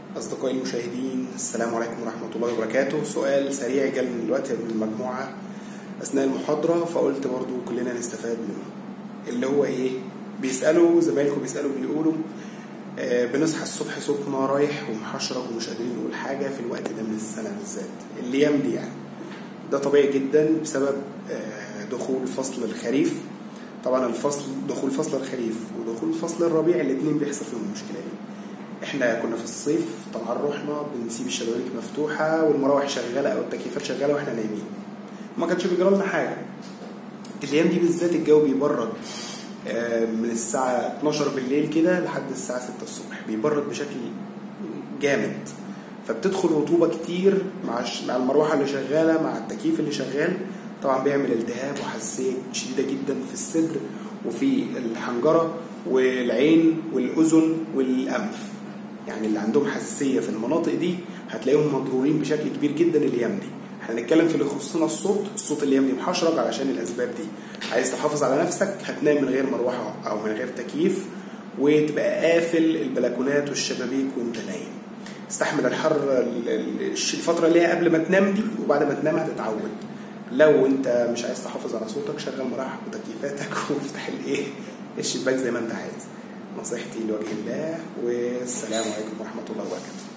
أصدقائي المشاهدين السلام عليكم ورحمة الله وبركاته سؤال سريع جالنا دلوقتي من المجموعة أثناء المحاضرة فقلت برضو كلنا نستفاد منه اللي هو إيه بيسألوا زمايلكم بيسألوا بيقولوا آه بنصحى الصبح صوتنا رايح ومحشرج ومش قادرين نقول حاجة في الوقت ده من السنة بالذات الأيام دي يعني ده طبيعي جدا بسبب آه دخول فصل الخريف طبعا الفصل دخول فصل الخريف ودخول فصل الربيع الاثنين بيحصل فيهم المشكله دي احنا كنا في الصيف طبعا رحنا بنسيب الشبابيك مفتوحه والمراوح شغاله او التكييفات شغاله واحنا نايمين ما كانش بيجرى لنا حاجه الايام دي بالذات الجو بيبرد من الساعة 12 بالليل كده لحد الساعة 6 الصبح بيبرد بشكل جامد فبتدخل رطوبة كتير مع مع المروحة اللي شغالة مع التكييف اللي شغال طبعا بيعمل التهاب وحساسية شديدة جدا في الصدر وفي الحنجرة والعين والأذن والأنف يعني اللي عندهم حساسية في المناطق دي هتلاقيهم مضرورين بشكل كبير جدا الأيام دي احنا هنتكلم في اللي يخصنا الصوت الصوت الأيام دي محشرج علشان الأسباب دي عايز تحافظ على نفسك هتنام من غير مروحة أو من غير تكييف وتبقى قافل البلكونات والشبابيك وانت نايم استحمل الحر الفترة اللي هي قبل ما تنام دي وبعد ما تنام هتتعود لو انت مش عايز تحافظ على صوتك شغل مراحل وتكييفاتك وافتح الايه الشباك زي ما انت عايز نصيحتي لوجه الله والسلام عليكم ورحمه الله وبركاته